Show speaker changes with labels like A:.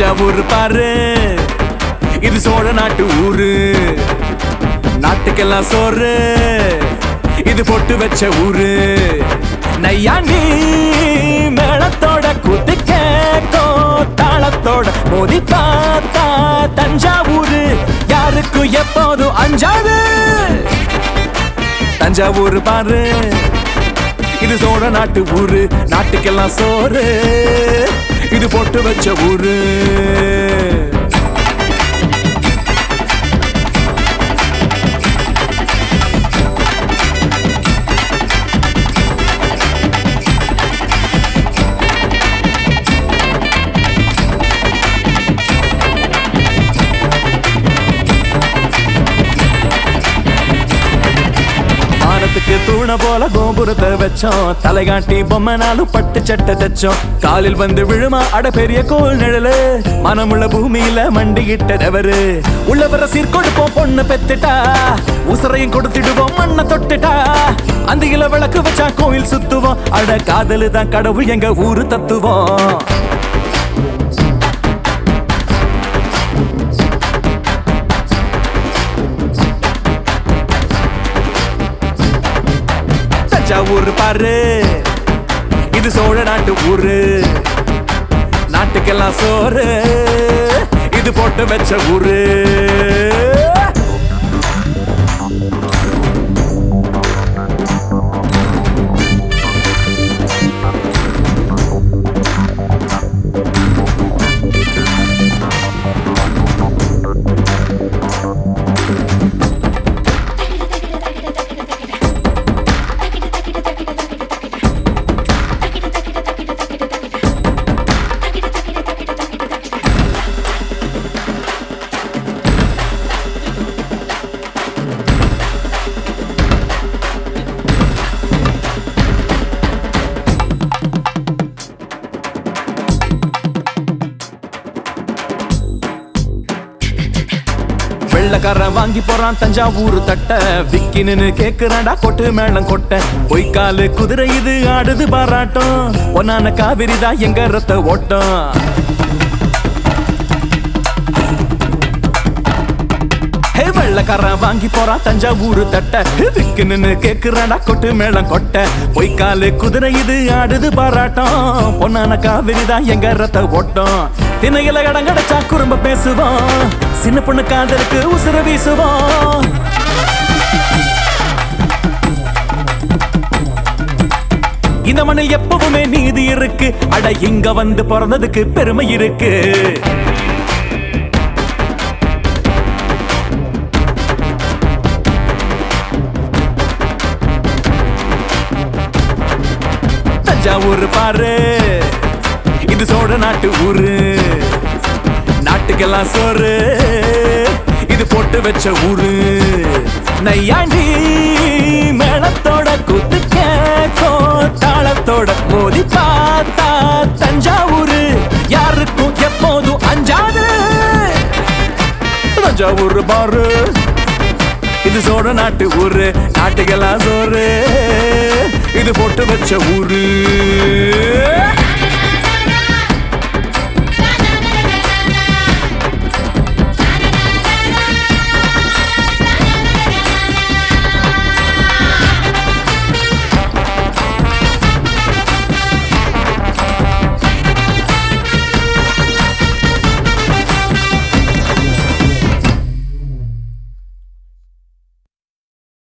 A: தஞ்சாவூர் பாரு இது சோழ நாட்டு ஊரு நாட்டுக்கெல்லாம் சோறு இது பொட்டு வச்ச ஊரு நையாண்டி மேளத்தோட கூத்து கேட்கும் தாளத்தோட மோதி பார்த்தா தஞ்சாவூரு யாருக்கும் எப்போதும் அஞ்சாது தஞ்சாவூர் பாரு இது சோழ நாட்டு ஊரு நாட்டுக்கெல்லாம் சோறு இது போட்டு வச்ச ஊரு வானத்துக்கு தூண போல கோபுரத்தை வச்சோம் தலைகாட்டி பொம்மனாலும் பட்டு சட்டை தச்சோம் காலில் வந்து விழுமா அட பெரிய கோல் நிழலு மனமுள்ள பூமியில மண்டிகிட்ட தவறு உள்ளவர சீர்கொடுப்போம் பொண்ணு பெத்துட்டா உசரையும் கொடுத்துடுவோம் மண்ணை தொட்டுட்டா அந்த இல விளக்கு வச்சா கோயில் சுத்துவோம் அட காதலு தான் கடவுள் எங்க ஊரு தத்துவோம் தஞ்சாவூர் பாரு இது சோழ நாட்டு ஊரு நாட்டுக்கெல்லாம் சோறு இது போட்டு வச்ச ஊரு வெள்ளக்காரன் வாங்கி போறான் தஞ்சாவூர் தட்ட விக்கின்னு கேக்குறாடா கொட்டு மேளம் கொட்ட பொய்க்காலு குதிரை இது ஆடுது பாராட்டம் பொன்னான காவிரி தான் எங்க ரத்த ஓட்டம் ஹே வெள்ளக்காரன் வாங்கி போறான் தஞ்சாவூர் தட்ட விக்கின்னு கேக்குறாடா கொட்டு மேளம் கொட்ட பொய்க்காலு குதிரை இது ஆடுது பாராட்டம் பொன்னான காவிரி தான் எங்க ரத்த ஓட்டம் திணையில இடம் கிடைச்சா குறும்ப பேசுவோம் சின்ன பொண்ணு காதலுக்கு உசுர வீசுவோம் இந்த மண்ணில் எப்பவுமே நீதி இருக்கு அட இங்க வந்து பிறந்ததுக்கு பெருமை இருக்கு தஞ்சாவூர் பாரு இது சோழ நாட்டு ஊரு நாட்டுக்கெல்லாம் சோறு இது போட்டு வச்ச ஊரு நையாண்டி மேளத்தோட குத்து கேட்கும் தாளத்தோட மோதி பார்த்தா தஞ்சாவூரு யாருக்கும் எப்போதும் அஞ்சாது தஞ்சாவூர் பாரு இது சோழ நாட்டு ஊரு நாட்டுக்கெல்லாம் சோறு இது போட்டு வச்ச ஊரு